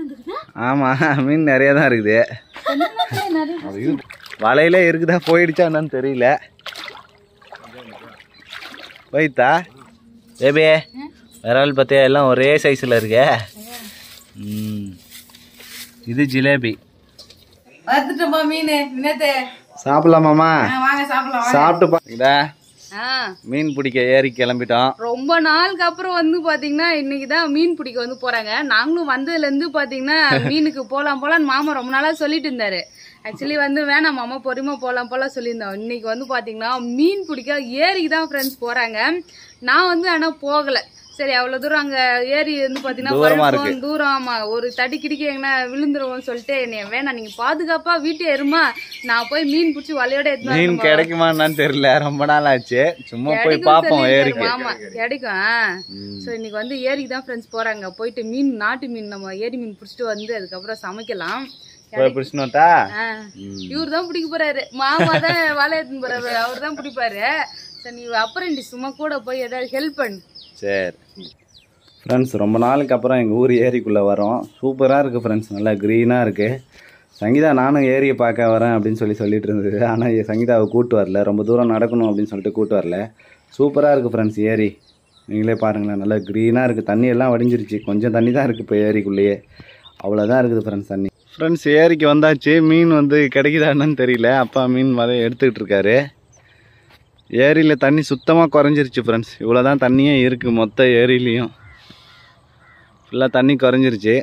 வந்துருக்குதா ஆமாம் மீன் நிறைய தான் இருக்குது நிறைய வலையில இருக்குதா போயிடுச்சா என்னன்னு தெரியல போயிட்டா பேபி விரல் பார்த்தியா எல்லாம் ஒரே சைஸில் இருக்கே ம் இது ஜிலேபி வந்துட்டோமா மீன் வினத்தே சாப்பிடலாமாம்மா வாங்க சாப்பிடலாம் சாப்பிட்டு பா இதா ஆ, மீன் பிடிக்க ஏறி கிளம்பிட்டோம் ரொம்ப நாளுக்கு அப்புறம் வந்து பாத்தீங்கன்னா இன்னைக்கு தான் மீன் பிடிக்க வந்து போறாங்க நாங்களும் வந்ததுல இருந்து பாத்தீங்கன்னா மீனுக்கு போலாம் போலான்னு மாமா ரொம்ப நாளா சொல்லிட்டு இருந்தாரு ஆக்சுவலி வந்து வேணாம் மாமா பொறுமை போலாம் போலாம் சொல்லியிருந்தோம் இன்னைக்கு வந்து பாத்தீங்கன்னா மீன் பிடிக்க ஏரிக்கு தான் ஃப்ரெண்ட்ஸ் போறாங்க நான் வந்து ஆனா போகல சரி அவ்வளவு தூரம் அங்க ஏரி வந்து பாத்தீங்கன்னா தூரமா பழக்கம், தூரம் ஆமா ஒரு தடி கிடிக்க எங்கன்னா விழுந்துருவோம்னு சொல்லிட்டு என்னைய வேணாம் நீங்க பாதுகாப்பா வீட்டே இருமா நான் போய் மீன் பிடிச்சி வலையோட எடுத்துட்டு மீன் வரேன் கிடைக்குமா என்னன்னு தெரியல ரொம்ப நாள் ஆச்சு சும்மா போய் கிடைக்கும் பார்ப்போம் சொல்லியிருக்காரு ஏரிக்கு மாமா கிடைக்கும் சோ இன்னைக்கு வந்து ஏரிக்கு தான் ஃப்ரெண்ட்ஸ் போறாங்க போயிட்டு மீன் நாட்டு மீன் நம்ம ஏரி மீன் பிடிச்சிட்டு வந்து அதுக்கப்புறம் சமைக்கலாம் போய் பிடிச்சினோட்டா இவர் தான் பிடிக்க போறாரு மாமா தான் வலை எடுத்துன்னு போறாரு அவர் தான் பிடிப்பாரு சரி நீ அப்புறம் சும்மா கூட போய் ஏதாவது ஹெல்ப் பண்ணு சரி ஃப்ரெண்ட்ஸ் ரொம்ப நாளுக்கு அப்புறம் எங்கள் ஊர் ஏரிக்குள்ளே வரோம் சூப்பராக இருக்குது ஃப்ரெண்ட்ஸ் நல்லா க்ரீனாக இருக்குது சங்கீதா நானும் ஏரியை பார்க்க வரேன் அப்படின்னு சொல்லி சொல்லிட்டு இருந்தது ஆனால் சங்கீதாவை கூட்டு வரல ரொம்ப தூரம் நடக்கணும் அப்படின்னு சொல்லிட்டு கூட்டு வரல சூப்பராக இருக்குது ஃப்ரெண்ட்ஸ் ஏரி நீங்களே பாருங்களேன் நல்லா க்ரீனாக இருக்குது தண்ணி எல்லாம் வடிஞ்சிருச்சு கொஞ்சம் தண்ணி தான் இருக்குது இப்போ ஏரிக்குள்ளேயே அவ்வளோதான் இருக்குது ஃப்ரெண்ட்ஸ் தண்ணி ஃப்ரெண்ட்ஸ் ஏரிக்கு வந்தாச்சு மீன் வந்து கிடைக்குதா என்னன்னு தெரியல அப்பா மீன் வதை எடுத்துக்கிட்டு இருக்காரு ஏரியில் தண்ணி சுத்தமாக குறைஞ்சிருச்சு ஃப்ரெண்ட்ஸ் இவ்வளோ தான் தண்ணியே இருக்குது மொத்த ஏரியிலையும் ஃபுல்லாக தண்ணி குறைஞ்சிருச்சு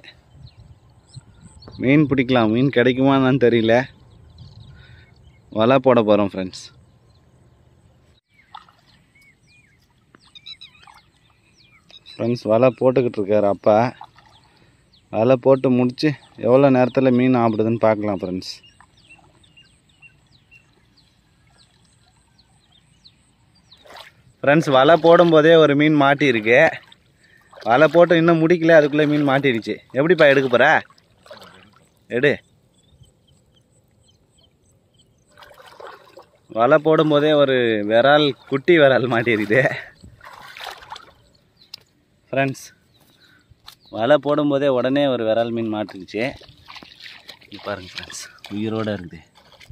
மீன் பிடிக்கலாம் மீன் கிடைக்குமா என்னன்னு தெரியல வலை போட போகிறோம் ஃப்ரெண்ட்ஸ் ஃப்ரெண்ட்ஸ் வலை போட்டுக்கிட்டு இருக்காரு அப்பா வலை போட்டு முடிச்சு எவ்வளோ நேரத்தில் மீன் ஆப்பிடுதுன்னு பார்க்கலாம் ஃப்ரெண்ட்ஸ் ஃப்ரெண்ட்ஸ் வலை போடும்போதே ஒரு மீன் மாட்டியிருக்கு வலை போட்டு இன்னும் முடிக்கல அதுக்குள்ளே மீன் மாட்டிடுச்சு எப்படிப்பா எடுக்க போகிற எடு வலை போடும்போதே ஒரு விரால் குட்டி விரால் மாட்டிருக்குது ஃப்ரெண்ட்ஸ் வலை போடும்போதே உடனே ஒரு விரால் மீன் மாட்டிருச்சு இங்க பாருங்க ஃப்ரெண்ட்ஸ் உயிரோடு இருக்குது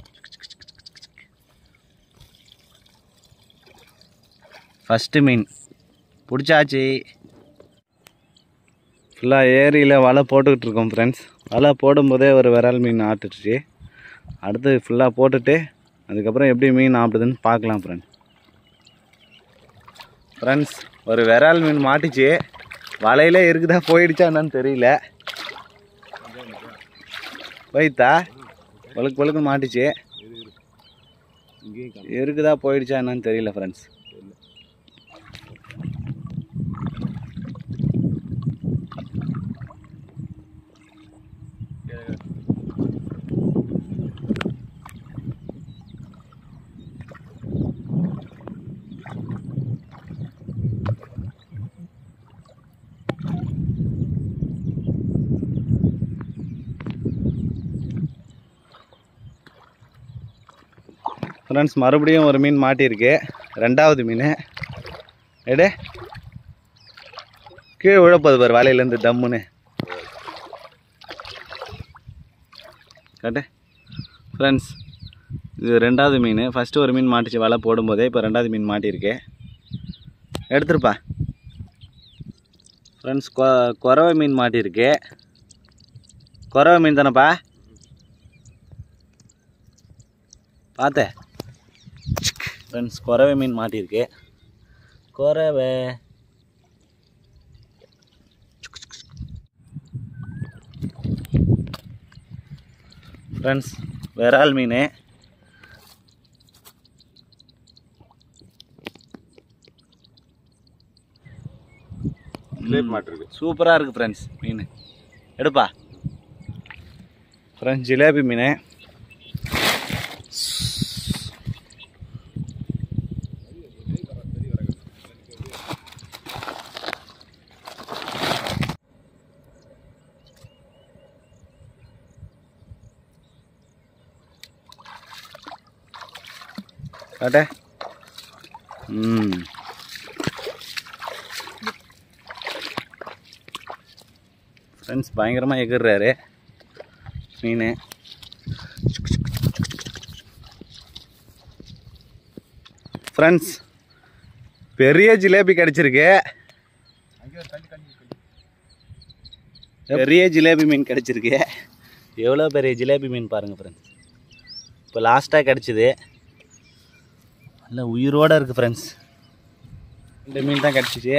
ஃபஸ்ட்டு மீன் பிடிச்சாச்சு ஃபுல்லாக ஏரியில் வலை போட்டுக்கிட்டு இருக்கோம் ஃப்ரெண்ட்ஸ் வலை போடும்போதே ஒரு விரால் மீன் ஆட்டுச்சு அடுத்து ஃபுல்லாக போட்டுட்டு அதுக்கப்புறம் எப்படி மீன் ஆப்பிடுதுன்னு பார்க்கலாம் ஃப்ரெண்ட்ஸ் ஃப்ரெண்ட்ஸ் ஒரு விரால் மீன் மாட்டிச்சு வலையிலே இருக்குதா போயிடுச்சா என்னன்னு தெரியல போயிட்டா வழுக்கு வழுக்கு மாட்டிச்சு இருக்குதா போயிடுச்சா என்னன்னு தெரியல ஃப்ரெண்ட்ஸ் ஃப்ரெண்ட்ஸ் மறுபடியும் ஒரு மீன் மாட்டியிருக்கு ரெண்டாவது மீன் எடு கீழே விழப்போது பாரு வலையிலேருந்து டம்முன்னு காட்டு ஃப்ரெண்ட்ஸ் இது ரெண்டாவது மீன் ஃபஸ்ட்டு ஒரு மீன் மாட்டிச்சு வலை போடும்போதே இப்போ ரெண்டாவது மீன் மாட்டியிருக்கு எடுத்துருப்பா ஃப்ரெண்ட்ஸ் கொ குறவை மீன் மாட்டியிருக்கு குறவை மீன் தானேப்பா பார்த்தேன் ஃப்ரெண்ட்ஸ் குறவை மீன் மாட்டியிருக்கு குறவை ஃப்ரெண்ட்ஸ் விரால் மீன் சூப்பராக இருக்குது ஃப்ரெண்ட்ஸ் மீன் எடுப்பா ஃப்ரெண்ட்ஸ் ஜிலேபி மீன் காட்ட ம் ஃப்ரெண்ட்ஸ் பயங்கரமாக எகிர்றாரு மீன் ஃப்ரெண்ட்ஸ் பெரிய ஜிலேபி கிடச்சிருக்கு பெரிய ஜிலேபி மீன் கிடச்சிருக்கு எவ்வளோ பெரிய ஜிலேபி மீன் பாருங்கள் ஃப்ரெண்ட்ஸ் இப்போ லாஸ்ட்டாக கிடச்சிது நல்ல உயிரோடு இருக்குது ஃப்ரெண்ட்ஸ் இந்த மீன் தான் கிடச்சிச்சு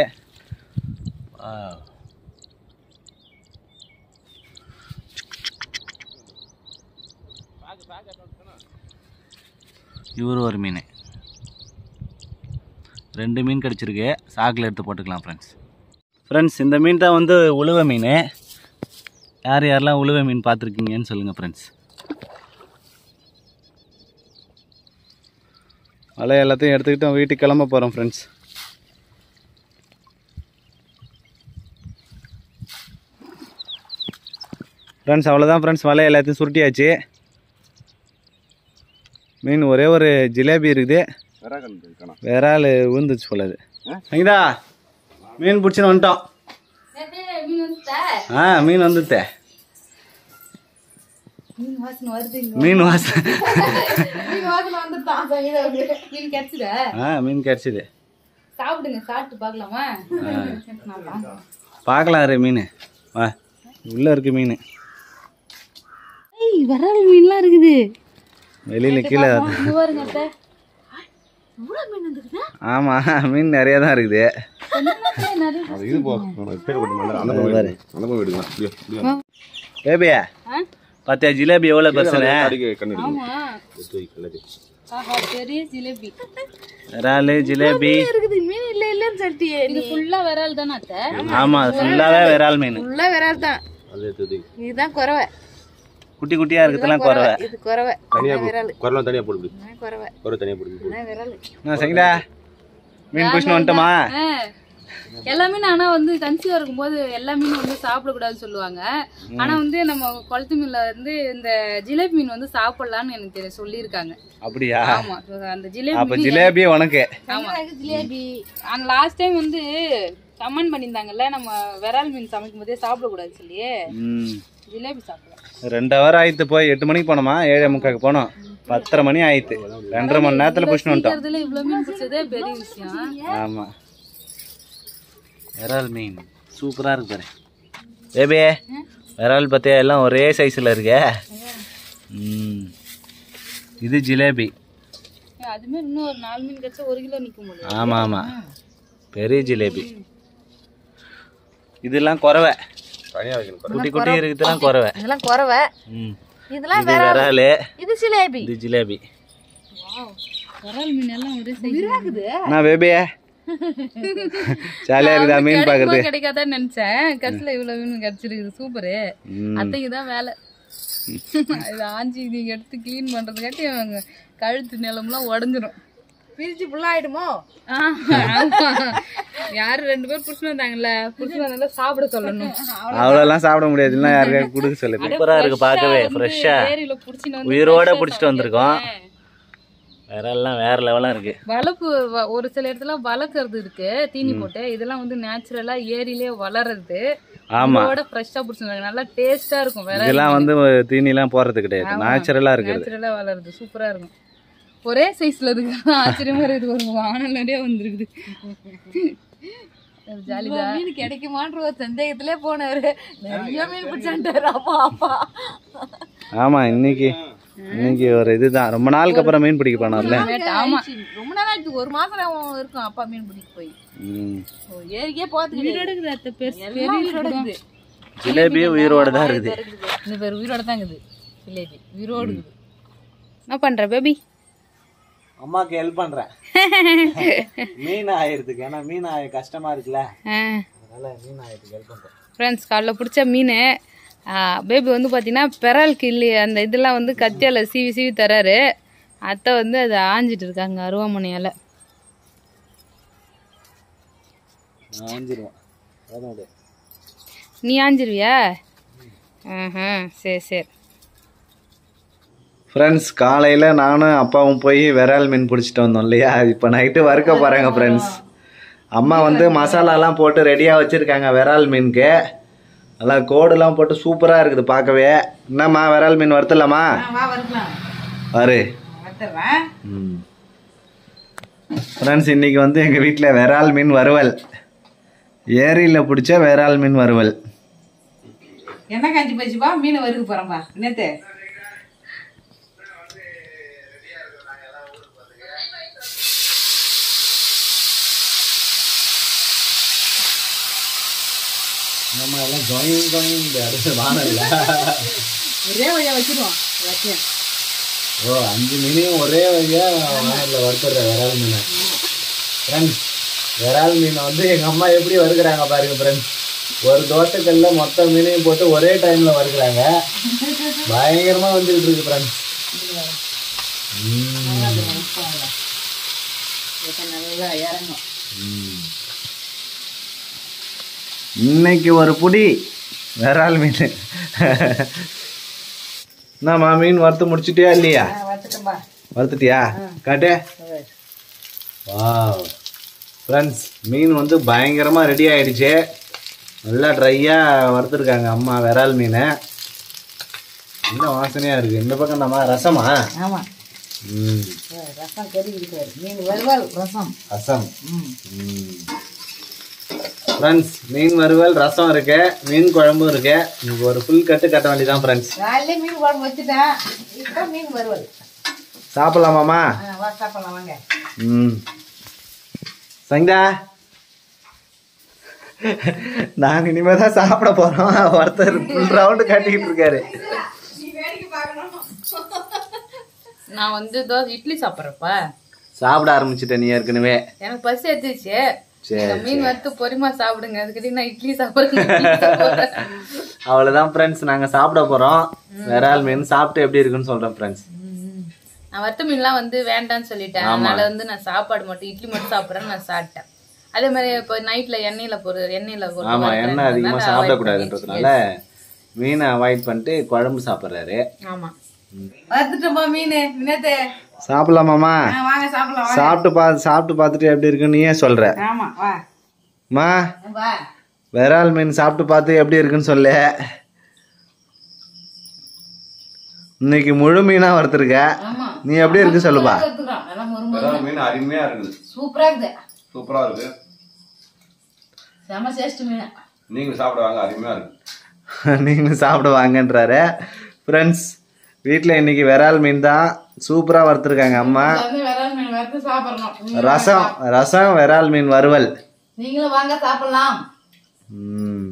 இவர் ஒரு மீன் ரெண்டு மீன் கிடச்சிருக்கு சாக்கில் எடுத்து போட்டுக்கலாம் ஃப்ரெண்ட்ஸ் ஃப்ரெண்ட்ஸ் இந்த மீன் தான் வந்து உழுவ மீன் யார் யாரெல்லாம் உழுவ மீன் பார்த்துருக்கீங்கன்னு சொல்லுங்கள் ஃப்ரெண்ட்ஸ் வலை எல்லாத்தையும் எடுத்துக்கிட்டு வீட்டுக்கு கிளம்ப போகிறோம் ஃப்ரெண்ட்ஸ் ஃப்ரெண்ட்ஸ் அவ்வளோதான் ஃப்ரெண்ட்ஸ் வலை எல்லாத்தையும் சுருட்டியாச்சு மீன் ஒரே ஒரு ஜிலேபி இருக்குது வேற ஆள் விழுந்துச்சு போல அது சங்கீதா மீன் பிடிச்சின்னு வந்துட்டோம் மீன் வந்துட்டா ஆ மீன் வந்துட்டே மீன் வாசனை வருது மீன் வாசம் மீன் வாசனை வந்துட்டான் மீன் கிடைச்சிட ஆ மீன் கிடச்சிது சாப்பிடுங்க சாப்பிட்டு பார்க்கலாமா நான் பார்க்கறேன். பார்க்கலாம் ரே மீன் வா உள்ளே இருக்கு மீன் ஏய் விரல் மீன்லாம் இருக்குது வெளியில் கீழே இங்க பாருங்க அத்தை இவ்வளோ மீன் வந்துருக்குதா ஆமாம் மீன் நிறைய தான் இருக்குது நிறைய பேபியா ஆ? பார்த்தியா ஜிலேபி எவ்வளோ பெருசுன்னு ஆமா ஆஹா பெரிய ஜிலேபி இறால் ஜிலேபி இருக்குது மீன் இல்ல இல்லன்னு சொல்லிட்டியே இது ஃபுல்லா விரல் தானே அத்தை ஆமாம் அது ஃபுல்லாகவே விரால் மீன் ஃபுல்லா விரல் தான் இதுதான் குறவை குட்டி குட்டியாக இருக்கிறதுலாம் குறவை இது குறவை விரல் குரலாம் தனியாக போட்டு குறவை குரல் தனியாக போட்டு விரல் நான் சங்கடா மீன் பிடிச்சின்னு வந்துட்டோமா எல்லாமே ஆனா வந்து கன்சீவா இருக்கும்போது எல்லா மீனும் வந்து சாப்பிடக்கூடாதுன்னு சொல்லுவாங்க ஆனா வந்து நம்ம குளத்து மீன்ல வந்து இந்த ஜிலேபி மீன் வந்து சாப்பிடலாம்னு எனக்கு தெரிய- சொல்லியிருக்காங்க அப்படியா ஆமா அந்த ஜிலேபி அப்போ ஜிலேபி உனக்கு ஆமா ஜிலேபி அந்த லாஸ்ட் டைம் வந்து கமெண்ட் பண்ணியிருந்தாங்கல்ல நம்ம விரால் மீன் சமைக்கும் போதே சாப்பிடக்கூடாது சொல்லி ம் ஜிலேபி சாப்பிடலாம் ரெண்டு ஹவர் ஆயிடுத்து போய் எட்டு மணிக்கு போனோமா ஏழே முக்காக்கு போனோம் பத்தரை மணி ஆயிடுத்து ரெண்டரை மணி நேரத்தில் பிடிச்சின்னு வந்துட்டோம் இருக்கிறதுல இவ்வளவு மீன் பிடிச்சதே பெரிய விஷயம் ஆமாம் விரால் மீன் சூப்பராக இருக்கு பாரு பேபே விரால் பார்த்தியா எல்லாம் ஒரே சைஸில் இருக்கே ம் இது ஜிலேபி அதுமே இன்னும் ஒரு நாலு மீன் கச்சா ஒரு கிலோ நிக்க முடியும் ஆமாம் ஆமாம் பெரிய ஜிலேபி இதெல்லாம் குறவை தனியாக வைக்கணும் குட்டி குட்டி இருக்குதுலாம் குறவை இதெல்லாம் குறவை ம் இதெல்லாம் இது விரால் இது ஜிலேபி இது ஜிலேபி விரால் மீன் எல்லாம் ஒரே இருக்குது என்ன பேபியே ஜாலியாக இருக்குதா மீன் பார்க்குறது கிடைக்காதான்னு நினைச்சேன் கடைசியில இவ்வளவு மீன் கிடைச்சிருக்குது சூப்பரு ம் அத்தைக்கு தான் வேலை இது ஆஞ்சி நீங்க எடுத்து க்ளீன் பண்றதுக்காட்டி அவங்க கழுத்து நிலம்லாம் உடஞ்சிரும் பிரிச்சு ஃபுல்லா ஆயிடுமோ யாரு ரெண்டு பேர் புடிச்சுன்னு வந்தாங்கல்ல புடிச்சுன்னு வந்தால சாப்பிட சொல்லணும் அவ்வளோலாம் சாப்பிட முடியாது இல்லை யாருக்காவது கொடுக்க சொல்லு சூப்பராக இருக்கு பார்க்கவே ஃப்ரெஷ்ஷாக ஏரியில புடிச்சுன்னு வந்து உயிரோட பிடிச்சிட்டு வந்திருக்கோம் விரல்லாம் வேற லெவலாக இருக்கு வளர்ப்பு வ- ஒரு சில இடத்துல வளர்க்கறது இருக்கு தீனி போட்டு இதெல்லாம் வந்து நேச்சுரலா ஏரியிலே வளருது ஆமா இதோட ஃப்ரெஷ்ஷா புடிச்சுருந்தாங்க நல்லா டேஸ்டா இருக்கும் வேற இதெல்லாம் வந்து தீனிலாம் போடுறது கிடையாது நேச்சுரலாக இருக்கிறது நேச்சுரலா வளருது சூப்பரா இருக்கும் ஒரே சைஸ்ல இருக்கு ஆச்சரியமா இருக்குது ஒரு வானல் நிறைய வந்திருக்குது ஜாலிதான் மீன் கிடைக்குமான்ற ஒரு சந்தேகத்திலே போனாரு நிறைய மீன் பிடிச்சான்ட்டாரு அப்பா அப்பா ஆமாம் இன்னைக்கு இன்னைக்கு ஒரு இதுதான் ரொம்ப நாளுக்கு அப்புறம் மீன் பிடிக்க போனோம்ல ஆமா ரொம்ப நாள் ஆயிடுச்சு ஒரு மாசம் இருக்கும் அப்பா மீன் பிடிக்க போய் ம் ஏரிக்கே போறது கிடையாது ஜிலேபி உயிரோட தான் இருக்குது இந்த பேர் உயிரோட தான் இருக்குது ஜிலேபி உயிரோடு இருக்குது என்ன பண்ற பேபி அம்மாக்கு ஹெல்ப் பண்ணுறேன் மீன் ஆயிடுறதுக்கு ஏன்னா மீன் ஆய கஷ்டமாக இருக்குல்ல அதனால மீன் ஆயிடுறதுக்கு ஹெல்ப் பண்ணுறேன் ஃப்ரெண்ட்ஸ் காலைல பிடிச்ச மீன் பேபி வந்து பார்த்தீங்கன்னா பெரால் கிள்ளி அந்த இதெல்லாம் வந்து கத்தியால் சீவி சீவி தராரு அத்தை வந்து அதை ஆஞ்சிட்டு இருக்காங்க அருவாமனையால் நான் ஆஞ்சிருவேன் அதான் அது. நீ ஆஞ்சிருவியா ஆஹா சரி சரி ஃப்ரெண்ட்ஸ் காலையில் நானும் அப்பாவும் போய் விரால் மீன் பிடிச்சிட்டு வந்தோம் இல்லையா இப்போ நைட்டு வறுக்க போகிறாங்க ஃப்ரெண்ட்ஸ் அம்மா வந்து மசாலாலாம் போட்டு ரெடியாக வச்சுருக்காங்க விரால் மீனுக்கு நல்லா கோடுலாம் போட்டு சூப்பராக இருக்குது பார்க்கவே என்னம்மா விரால் மீன் வறுத்துலாமா ஆ, வா வறுக்கலாம் வரு வறுத்துறேன் ம் ஃப்ரெண்ட்ஸ் இன்னைக்கு வந்து எங்கள் வீட்டில் விரால் மீன் வறுவல் ஏரியில் பிடிச்ச விரால் மீன் வறுவல் என்ன காஞ்சி போச்சுப்பா மீன் வறுக்க போறேன்பா என்னத்து நம்ம எல்லாம் ஜாயின் ஜாயின் அடுத்து வானல்ல ஒரே வழியா வச்சிருவோம் எல்லாத்தையும் ஓ அஞ்சு மீனையும் ஒரே வழியாக வானலில் வறுத்துடுற விரால் மீனை ஃப்ரெண்ட்ஸ் விரால் மீனை வந்து எங்கள் அம்மா எப்படி வறுக்கிறாங்க பாருங்க ஃப்ரெண்ட்ஸ் ஒரு தோட்டக்கல்ல மொத்த மீனையும் போட்டு ஒரே டைமில் வறுக்கிறாங்க பயங்கரமாக வந்துக்கிட்டு இருக்கு ஃப்ரெண்ட்ஸ் நல்லா இறங்கும் இன்னைக்கு ஒரு புடி விரால் மீன் என்னம்மா மீன் வறுத்து முடிச்சிட்டியா இல்லையா வறுத்துட்டேன்பா வறுத்துட்டியா காட்டு வாவ் ஃப்ரெண்ட்ஸ் மீன் வந்து பயங்கரமாக ரெடி ஆயிடுச்சு நல்லா ட்ரையாக வறுத்துருக்காங்க அம்மா விரால் மீன் என்ன வாசனையாக இருக்குது இந்த பக்கம் நம்ம ரசமா ஆமா ம் ரசம் கறி இருக்காரு மீன் வறுவல் ரசம் ரசம் ஃப்ரெண்ட்ஸ் மீன் வறுவல் ரசம் இருக்கு மீன் குழம்பும் இருக்கு இன்னைக்கு ஒரு ஃபுல் கட்டு கட்ட வேண்டியதான் ஃப்ரெண்ட்ஸ் காலையில மீன் குழம்பு வச்சுட்டேன் இப்போ மீன் வறுவல் சாப்பிடலாமாம்மா ஆ, வா சாப்பிடலாம் வாங்க ம் சங்கா நாங்க இனிமே தான் சாப்பிட போறோம் ஒருத்தர் ஃபுல் ரவுண்டு காட்டிக்கிட்டு இருக்காரு நான் வந்து தோசை இட்லி சாப்பிட்றப்பா சாப்பிட ஆரம்பிச்சிட்டேன் நீ ஏற்கனவே எனக்கு பசி எடுத்துச்சு சரி, நீங்க மீன் வறுத்து பொறுமா சாப்பிடுங்க அதுக்கிட்ட நான் இட்லி சாப்பிடுறேன் அவ்வளோதான் ஃப்ரெண்ட்ஸ் நாங்கள் சாப்பிட போகிறோம் விரால் மீன் சாப்பிட்டு எப்படி இருக்குன்னு சொல்கிறேன் ஃப்ரெண்ட்ஸ் நான் வறுத்த மீன்லாம் வந்து வேண்டாம்னு சொல்லிட்டேன் அதனால வந்து நான் சாப்பாடு மட்டும் இட்லி மட்டும் சாப்பிட்றேன்னு நான் சாப்பிட்டேன் அதே மாதிரி இப்போ நைட்ல எண்ணெயில பொறு எண்ணெயில போட்டு ஆமாம் வறுக்கிறேன். எண்ணெய் அதிகமாக அதனால avoid சாப்பிடக்கூடாதுன்றதுனால மீனை அவாய்ட் பண்ணிட்டு குழம்பு சாப்பிட்றாரு பண்ணி- ஆமா வறுத்துட்டோம்பா மீன் என்னத்து சாப்பிடலாமாம்மா ஆ, வாங்க சாப்பிடலாம் வாங்க சாப்பிட்டு பா சாப்பிட்டு பார்த்துட்டு எப்படி இருக்குன்னு நீயே சொல்கிற ஆமா வா மா வா விரால் மீன் சாப்பிட்டு பார்த்து எப்படி இருக்குன்னு சொல்லு இன்னைக்கு முழு மீனா வறுத்துருக்க ஆமா நீ எப்படி இருக்கு சொல்லுப்பா வறுத்துக்கிறோம் நல்லா முறுமுறு விரால் மீன் அருமையா இருக்குது சூப்பரா இருக்குது சூப்பரா இருக்கு செம சேஸ்ட் மீன் நீங்க சாப்பிட வாங்க அருமையா இருக்கு நீங்களும் சாப்பிட வாங்கன்றாரு ஃப்ரெண்ட்ஸ் வீட்டில் இன்னைக்கு விரால் மீன் தான் சூப்பராக வறுத்துருக்காங்க அம்மா வந்து விரால் மீன் வறுத்து சாப்பிடணும் ரசம் ரசம் விரால் மீன் வறுவல் நீங்களும் வாங்க சாப்பிடலாம் ம்.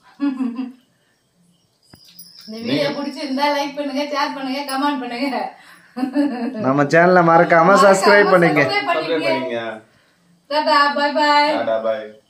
இந்த வீடியோ பிடிச்சிருந்தா லைக் பண்ணுங்க ஷேர் பண்ணுங்க கமெண்ட் பண்ணுங்க நம்ம சேனலை மறக்காம சப்ஸ்கிரைப் பண்ணிக்க Subscribe சப்ஸ்கிரைப் பண்ணிக்கங்க பண்ணிங்க டாடா பை பை டாடா பாய்